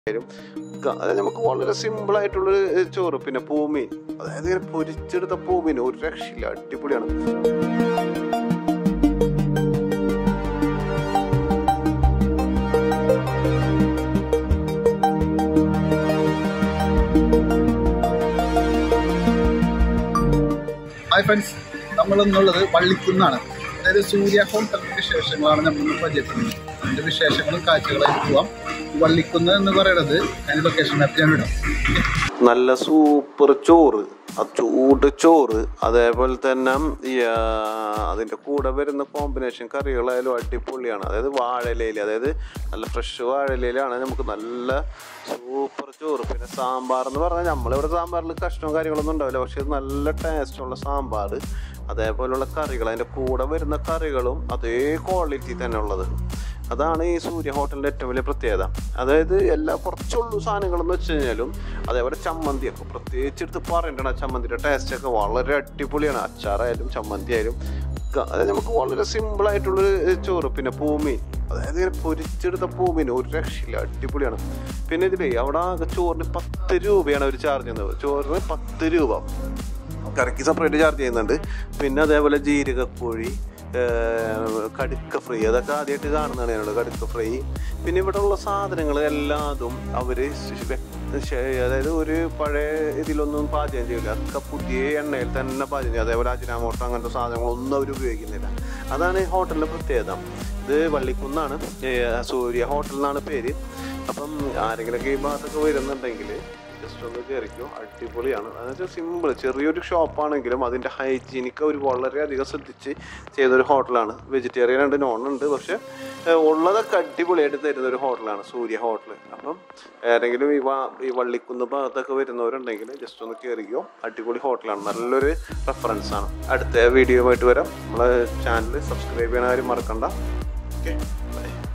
ആയാലും ക- അതായത് നമുക്ക് വളരെ സിമ്പിൾ ആയിട്ടുള്ളൊരു ചോറ് പിന്നെ പൂമീൻ അതായത് ഇങ്ങനെ പൊരിച്ചെടുത്ത പൂമീൻ ഒരു രക്ഷയില്ല അടിപൊളിയാണ് ഹായ് ഫ്രണ്ട്സ് നമ്മൾ എന്നുള്ളത് വള്ളിക്കുന്നാണ് അതായത് സൂര്യ ഹോട്ടലിന്റെ വിശേഷങ്ങളാണ് നമ്മൾ പരിചയപ്പെടുന്നത് അതിന്റെ വിശേഷങ്ങളും കാഴ്ചകളായി പോവാം വള്ളിക്കുന്ന് എന്ന് പറയുന്നത് അതിന്റെ ലൊക്കേഷൻ മാപ്പ് ഞാൻ ഇടാം നല്ല സൂപ്പർ ചോറ് ആ ചൂട് ചോറ് അതേപോലെ തന്നെ ഈ ആ, അതിൻ്റെ കൂടെ വരുന്ന കോമ്പിനേഷൻ കറികളായാലും അടിപൊളിയാണ് അതായത് വാഴയിലയിൽ അതായത് നല്ല ഫ്രഷ് വാഴയിലയിലാണ് നമുക്ക് നല്ല സൂപ്പർ ചോറ് പിന്നെ സാമ്പാർ എന്ന് പറഞ്ഞാൽ നമ്മളിവിടെ സാമ്പാറിൽ കഷ്ണവും കാര്യങ്ങളൊന്നും ഉണ്ടാവില്ല പക്ഷെ ഇത് നല്ല ടേസ്റ്റുള്ള സാമ്പാർ അതേപോലുള്ള കറികൾ അതിൻ്റെ കൂടെ വരുന്ന കറികളും അതേ ക്വാളിറ്റി തന്നെ ഉള്ളത് അതാണ് ഈ സൂര്യ ഹോട്ടലിൻ്റെ ഏറ്റവും വലിയ പ്രത്യേകത അതായത് എല്ലാ കുറച്ചുള്ളൂ സാധനങ്ങളെന്ന് വെച്ച് കഴിഞ്ഞാലും അതേപോലെ ചമ്മന്തിയൊക്കെ പ്രത്യേകിച്ച് എടുത്ത് പറയണ്ടണം ആ ചമ്മന്തിയുടെ ടേസ്റ്റൊക്കെ വളരെ അടിപൊളിയാണ് അച്ചാറായാലും ചമ്മന്തി ആയാലും ക- അതായത് നമുക്ക് വളരെ സിമ്പിളായിട്ടുള്ളൊരു ചോറ് പിന്നെ പൂമീൻ അതായത് ഇങ്ങനെ പൊരിച്ചെടുത്ത പൂമീൻ ഒരു രക്ഷയില്ല അടിപൊളിയാണ് പിന്നെ ഇതിലേ അവിടെ ആകെ ചോറിന് പത്ത് രൂപയാണ് അവർ ചാർജ് ചെയ്യുന്നത് ചോറിന് പത്ത് രൂപ കറിക്ക് സെപ്പറേറ്റ് ചാർജ് ചെയ്യുന്നുണ്ട് പിന്നെ അതേപോലെ ജീരകക്കോഴി ഏഹ് കടുക്ക ഫ്രൈ അതൊക്കെ ആദ്യമായിട്ട് കാണുന്നതാണ് ഞങ്ങൾ കടുക്ക ഫ്രൈ പിന്നെ ഇവിടെ ഉള്ള സാധനങ്ങൾ എല്ലാതും അവർ അതായത് ഒരു പഴയ ഇതിലൊന്നും പാചകം ചെയ്യില്ല അതൊക്കെ പുതിയ എണ്ണയിൽ തന്നെ പാചകം ചെയ്യും അതേപോലെ അജിനാമോട്ടോ അങ്ങനത്തെ സാധനങ്ങളൊന്നും അവർ ഉപയോഗിക്കുന്നില്ല അതാണ് ഈ ഹോട്ടലിൻ്റെ പ്രത്യേകത ഇത് വള്ളിക്കുന്നാണ് ഏഹ് സൂര്യ ഹോട്ടൽ എന്നാണ് പേര് അപ്പം ആരെങ്കിലുമൊക്കെ ഈ ഭാഗത്തൊക്കെ വരുന്നുണ്ടെങ്കിൽ ജസ്റ്റ് ഒന്ന് കയറിക്കോ അടിപൊളിയാണ് അതായത് സിമ്പിൾ ചെറിയൊരു ഷോപ്പാണെങ്കിലും അതിൻ്റെ ഹൈജീനിക്ക് അവർ വളരെയധികം ശ്രദ്ധിച്ച് ചെയ്തൊരു ഹോട്ടലാണ് വെജിറ്റേറിയൻ ഉണ്ട് നോൺ ഉണ്ട് പക്ഷെ ഏഹ്, ഉള്ളതൊക്കെ അടിപൊളിയായിട്ട് തരുന്ന ഒരു ഹോട്ടലാണ് സൂര്യ ഹോട്ടൽ അപ്പം ഏതെങ്കിലും ഈ വാ ഈ വള്ളിക്കുന്ന് ഭാഗത്തൊക്കെ വരുന്നവരുണ്ടെങ്കിൽ ജസ്റ്റ് ഒന്ന് കയറിക്കോ അടിപൊളി ഹോട്ടലാണ് നല്ലൊരു റെഫറൻസ് ആണ് അടുത്ത വീഡിയോ ആയിട്ട് വരാം നമ്മളെ ചാനൽ സബ്സ്ക്രൈബ് ചെയ്യാൻ ആരും മറക്കണ്ട ഓക്കെ